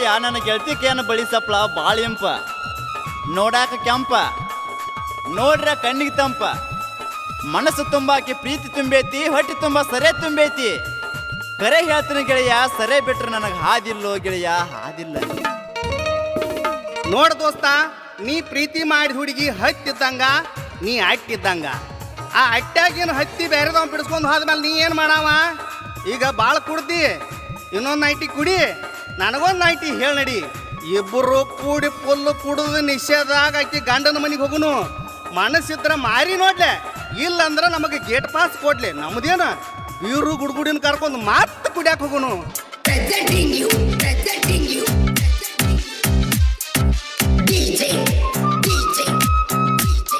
ಗೆಳೆಯ ನನ್ನ ಗೆಳತಿಕೇನ ಬಳಿ ಸಪ್ಳ ಬಾಳ ಇಂಪ ನೋಡಾಕ ಕೆಂಪ ನೋಡ್ರ ಕಣ್ಣಿಗೆ ತಂಪ ಮನಸ್ಸು ತುಂಬಾಕಿ ಪ್ರೀತಿ ತುಂಬೈತಿ ಹೊಟ್ಟೆ ತುಂಬ ಸರೆ ತುಂಬೈತಿ ಕರೆ ಹೇಳ್ತೀನಿ ಗೆಳೆಯ ಸರೆ ಬಿಟ್ರೆ ನನಗೆ ಹಾದಿಲ್ಲೋ ಗೆಳೆಯ ಹಾದಿಲ್ಲ ನೋಡ್ ದೋಸ್ತ ನೀ ಪ್ರೀತಿ ಮಾಡಿ ಹುಡುಗಿ ಹತ್ತಿದ್ದಂಗ ನೀ ಅಟ್ಟಿದ್ದಂಗ ಆ ಅಟ್ಟ್ಯಾಗೇನು ಹತ್ತಿ ಬೇರೆದವ್ ಬಿಡಿಸ್ಕೊಂಡು ಹೋದ್ಮೇಲೆ ನೀ ಏನು ಮಾಡಾವ ಈಗ ಭಾಳ ಕುಡ್ದಿ ಇನ್ನೊಂದು ನೈಟಿ ಕುಡಿ ನನಗೊಂದು ನೈಟಿ ಹೇಳಿ ನಡಿ ಇಬ್ಬರು ಕೂಡಿ ಫುಲ್ಲು ಕುಡಿದು ನಿಷೇಧಾಗ ಆಕಿ ಗಂಡನ ಮನೆಗೆ ಹೋಗುನು ಮನಸ್ಸಿದ್ರ ಮಾರಿ ನೋಡ್ಲೆ ಇಲ್ಲಂದ್ರ ನಮಗೆ ಗೇಟ್ ಪಾಸ್ ಕೊಡ್ಲಿ ನಮ್ದೇನ ಬೀರು ಗುಡ್ಗುಡಿನ ಕರ್ಕೊಂಡು ಮತ್ತೆ ಕುಡಿಯಾಕ ಹೋಗುನು Presenting you, presenting you, DJ, DJ, DJ,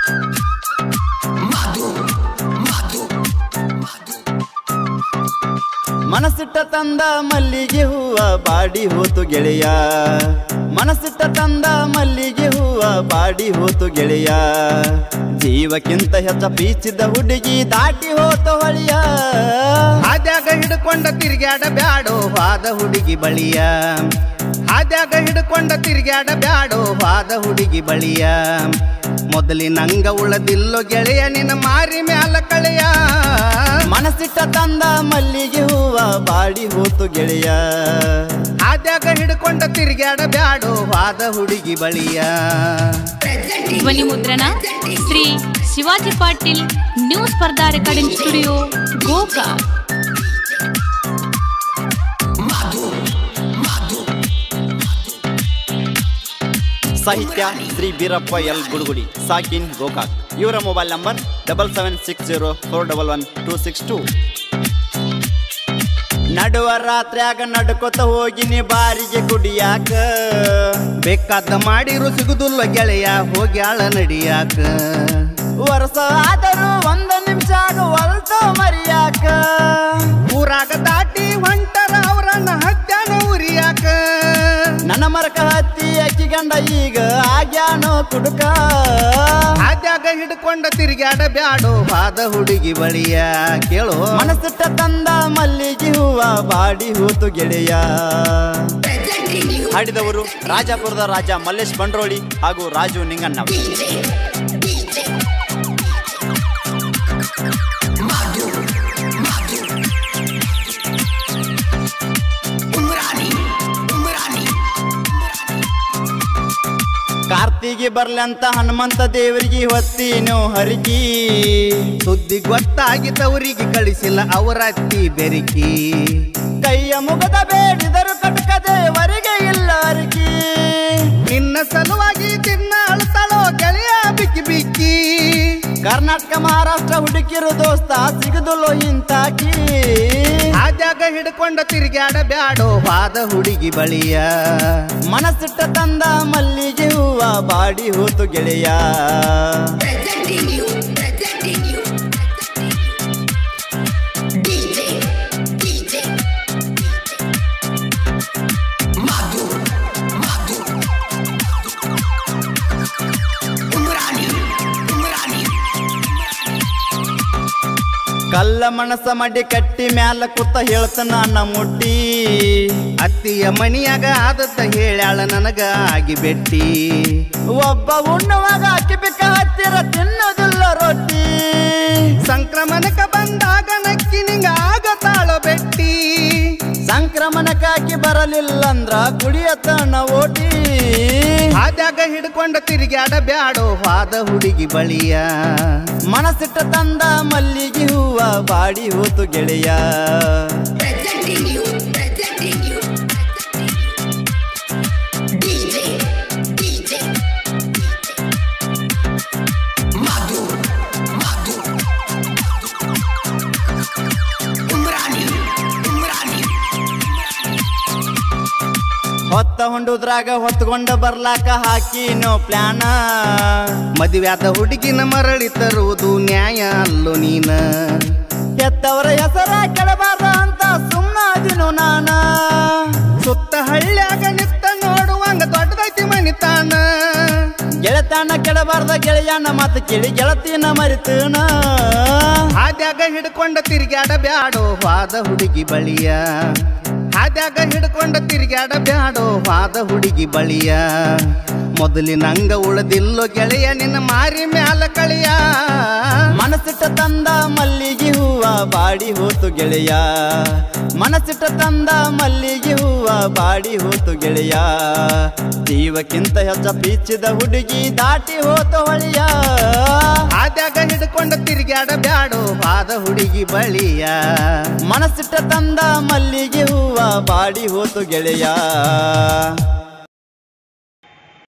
Madhu, Madhu, Madhu. ಮನಸ್ಸಿಟ್ಟ ತಂದ ಮಲ್ಲಿಗೆ ಹೂವ ಬಾಡಿ ಹೋತು ಗೆಳೆಯ ಮನಸ್ಸಿಟ್ಟ ತಂದ ಮಲ್ಲಿಗೆ ಹೂವ ಬಾಡಿ ಹೋತು ಗೆಳೆಯ ಜೀವಕ್ಕಿಂತ ಹೆಚ್ಚ ಪ್ರೀತಿಸಿದ ಹುಡುಗಿ ದಾಟಿ ಹೋತು ಹೊಳಿಯ ಹಾದ್ಯಾಗ ಹಿಡ್ಕೊಂಡ ತಿರ್ಗ್ಯಾಡ ಬ್ಯಾಡೋ ವಾದ ಹುಡುಗಿ ಬಳಿಯ ಹಾದ್ಯಾಗ ಹಿಡ್ಕೊಂಡ ತಿರ್ಗ್ಯಾಡ ಬ್ಯಾಡೋ ವಾದ ಹುಡುಗಿ ಬಳಿಯ ಮೊದಲಿನಂಗ ಉಳದಿಲ್ಲೋ ಗೆಳೆಯ ನಿನ್ನ ಮಾರಿ ಮ್ಯಾಲ ಕಳೆಯ ಮನಸ್ಸಿಟ್ಟ ತಂದ ಮಲ್ಲಿಗೆ ಹೂವ ಬಾಡಿ ಹೋತು ಗೆಳೆಯ ಹಾದ್ಯಾಗ ಹಿಡ್ಕೊಂಡ ತಿರ್ಗ್ಯಾಡ ಬ್ಯಾಡೋ ವಾದ ಹುಡುಗಿ ಬಳಿಯ Presenting ಧ್ವನಿ you, ಮುದ್ರಣ presenting Shri Shivaji Patil new Spardha recording studio Gokak Madhu, Madhu, ಸಾಹಿತ್ಯ ಶ್ರೀ ಬೀರಪ್ಪ ಎಲ್ ಗುಡುಗುಡಿ ಸಾಕಿನ್ ಗೋಕಾಕ್ ಇವರ mobile number double seven six zero four double one two six two ನಡುವ ರಾತ್ರ್ಯಾಗ ನಡ್ಕೊತ ಹೋಗಿನಿ ಬಾರಿಗೆ ಕುಡಿಯಾಕ ಬೇಕಾದ ಮಾಡಿರು ಸಿಗುದಿಲ್ಲ ಗೆಳೆಯ ಹೋಗ್ಯಾಳ ನಡಿಯಾಕ ವರ್ಷ ಆದರೂ ಒಂದು ನಿಮಿಷ ಹೊಲ್ತ ಮರಿಯಾಕ ಊರಾಗ ದಾಟಿ ಹೊಂಟರ ಅವರನ್ನ ಹತ್ಯಾನ ಉರಿಯಾಕ ನನ್ನ ಮರಕ ಹತ್ತಿ ಅಕ್ಕಿ ಗಂಡ ಈಗ ಆಗ್ಯಾನೋ ಕುಡುಕ ಹಾದ್ಯಾಗ ಹಿಡ್ಕೊಂಡ ತಿರ್ಗ್ಯಾಡ ಬ್ಯಾಡೋ ವಾದ ಹುಡುಗಿ ಬಳಿಯ ಕೇಳೋ ಮನಸ್ಸಿಟ್ಟ ತಂದ ಮಲ್ಲಿಗೆ ಹೂವ ಬಾಡಿ ಹೂತು ಗೆಳೆಯ presenting you, ಹಾಡಿದವರು ರಾಜಾಪುರದ ರಾಜ ಮಲ್ಲೇಶ್ ಬಂಡ್ರೋಳಿ ಹಾಗೂ Raju Ninganna DJ, DJ, Madhu, Madhu, Umrani, Umrani, ಕಾರ್ತಿಗೆ ಬರ್ಲಂತ Hanumantha ದೇವರಿಗೆ ಹೊತ್ತೀನು ಹರಿಗಿ ಸುದ್ದಿ ಗೊತ್ತಾಗಿದ್ದವರಿಗೆ ಕಳಿಸಿಲ್ಲ ಅವರ ಅತ್ತಿ ಬೆರಿಕಿ ಕೈಯ ಮುಗದ ಬೇಡಿದರು ಕಟಕ ದೇವರಿಗೆ ಇಲ್ಲ ಅರಿಕಿ ನಿನ್ನ ಸಲುವಾಗಿ ತಿನ್ನ ಅಳ್ತಾಳೋ ಗೆಳೆಯ ಬಿಕ್ಕಿ ಬಿಕ್ಕಿ ಕರ್ನಾಟಕ ಮಹಾರಾಷ್ಟ್ರ ಹುಡುಕಿರು ದೋಸ್ತ ಸಿಗದುಲ್ಲೋ ಇಂತಾಕಿ ಹಾದ್ಯಾಗ ಹಿಡ್ಕೊಂಡ ತಿರ್ಗ್ಯಾಡ ಬ್ಯಾಡೋ ವಾದ ಹುಡುಗಿ ಬಳಿಯ ಮನಸ್ಸಿಟ್ಟ ತಂದ ಮಲ್ಲಿಗೆ ಹೂವ ಬಾಡಿ ಹೋತು ಗೆಳೆಯ presenting you, presenting you, DJ, DJ, Madhu, Madhu, Umrani, Umrani, ಕಲ್ಲ ಮನಸ್ಸ ಮಡಿ ಕಟ್ಟಿ ಮ್ಯಾಲ ಕೂತ ಹೇಳ್ತಾನ ನನ್ನ ಮುಟ್ಟಿ ಅತ್ತಿಯ ಮನಿಯಾಗ ಆದತ್ತ ಹೇಳ್ಯಾಳ ನನಗ ಆಗಿ ಬೆಟ್ಟಿ ಒಬ್ಬ ಉಣ್ಣುವಾಗ ಅಕ್ಕಿ ಬಿಕ್ಕ ಹತ್ತಿರ ತಿನ್ನೋದಿಲ್ಲ ರೊಟ್ಟಿ ಸಂಕ್ರಮಣಕ ಬಂದಾಗ ನಕ್ಕಿ ನಿಂಗ ಆಗತಾಳ ಬೆಟ್ಟಿ ಸಂಕ್ರಮಣಕ್ಕಾಕಿ ಬರಲಿಲ್ಲಂದ್ರ ಕುಡಿಯತನ ಓಟಿ ಹಾದ್ಯಾಗ ಹಿಡ್ಕೊಂಡ ತಿರ್ಗ್ಯಾಡ ಬ್ಯಾಡೋ ವಾದ ಹುಡುಗಿ ಬಳಿಯ ಮನಸ್ಸಿಟ್ಟ ತಂದ ಮಲ್ಲಿಗೆ ಹೂವ ಬಾಡಿ ಹೋತು ಗೆಳೆಯ presenting you, presenting you, DJ, DJ, Madhu, Madhu, Umrani, Umrani, ಹೊತ್ತ ಹೊಂಡುದ್ರಾಗ ಹೊತ್ಕೊಂಡ ಬರ್ಲಾಕ ಹಾಕಿನೋ ಪ್ಲಾನ ಮದುವ್ಯಾದ ಹುಡುಗಿನ ಮರಳಿ ತರುವುದು ನ್ಯಾಯ ಅಲ್ಲೋ ನೀನ ಹೆತ್ತವರ ಹೆಸರ ಕೆಡಬಾರ್ದ ಅಂತ ಸುಮ್ಮನಾದಿನು ನಾನ ಸುತ್ತ ಹಳ್ಳ್ಯಾಗ ನಿತ್ತ ನೋಡುವಂಗ ದೊಡ್ಡದೈತಿ ಮನಿತಾನ ಗೆಳತನ ಕೆಡಬಾರ್ದ ಗೆಳೆಯನ ಮಾತು ಕೇಳಿ ಗೆಳತಿನ ಮರಿತನ ಹಾದ್ಯಾಗ ಹಿಡ್ಕೊಂಡ ತಿರ್ಗ್ಯಾಡ ಬ್ಯಾಡೋ ವಾದ ಹುಡುಗಿ ಬಳಿಯ ಹಾದ್ಯಾಗ ಹಿಡ್ಕೊಂಡ ತಿರ್ಗ್ಯಾಡ ಬ್ಯಾಡೋ ವಾದ ಹುಡುಗಿ ಬಳಿಯ ಮೊದಲಿನಂಗ ಉಳದಿಲ್ಲೋ ಗೆಳೆಯ ನಿನ್ನ ಮಾರಿ ಮ್ಯಾಲ ಕಳಿಯ ಮನಸ್ಸಿಟ್ಟ ತಂದ ಮಲ್ಲಿಗೆ ಹೂವ ಬಾಡಿ ಹೋತು ಗೆಳೆಯ ಮನಸ್ಸಿಟ್ಟ ತಂದ ಮಲ್ಲಿಗೆ ಹೂವ ಬಾಡಿ ಹೋತು ಗೆಳೆಯ ಜೀವಕ್ಕಿಂತ ಹೆಚ್ಚ ಪೀಚಿದ ಹುಡುಗಿ ದಾಟಿ ಹೋತು ಹೊಳಿಯ ಹಾದ್ಯಾಗ ಹಿಡ್ಕೊಂಡ ತಿರ್ಗ್ಯಾಡ ಬ್ಯಾಡೋ ವಾದ ಹುಡುಗಿ ಬಳಿಯ ಮನಸ್ಸಿಟ್ಟ ತಂದ ಮಲ್ಲಿಗೆ ಹೂವ ಬಾಡಿ ಹೋತು ಗೆಳೆಯ